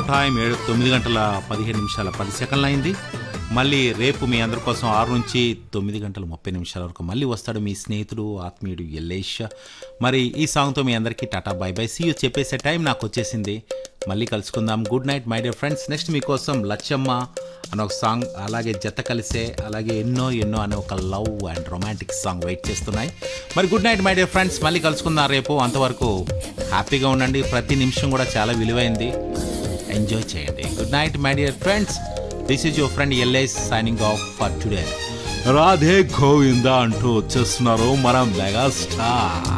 time ఏడు తొమ్మిది గంటల పదిహేను నిమిషాల పది సెకండ్లు అయింది మళ్ళీ రేపు మీ అందరి కోసం ఆరు నుంచి తొమ్మిది గంటల ముప్పై నిమిషాల వరకు మళ్ళీ వస్తాడు మీ స్నేహితుడు ఆత్మీయుడు ఎల్లేష్ మరి ఈ సాంగ్తో మీ అందరికీ tata bye bye see you చెప్పేసే టైం నాకు వచ్చేసింది మళ్ళీ కలుసుకుందాం good night my dear friends next మీకోసం లచ్చమ్మ అనే ఒక సాంగ్ అలాగే జత కలిసే అలాగే ఎన్నో ఎన్నో అనే ఒక love and romantic song wait చేస్తున్నాయి మరి good night my dear friends మళ్ళీ కలుసుకుందాం రేపు అంతవరకు హ్యాపీగా ఉండండి ప్రతి నిమిషం కూడా చాలా విలువైంది ఎంజాయ్ చేయండి good night my dear friends this is your friend ఎల్ఐస్ signing off for today Radhe Govinda అంటూ వచ్చేస్తున్నారు మనం మెగాస్టార్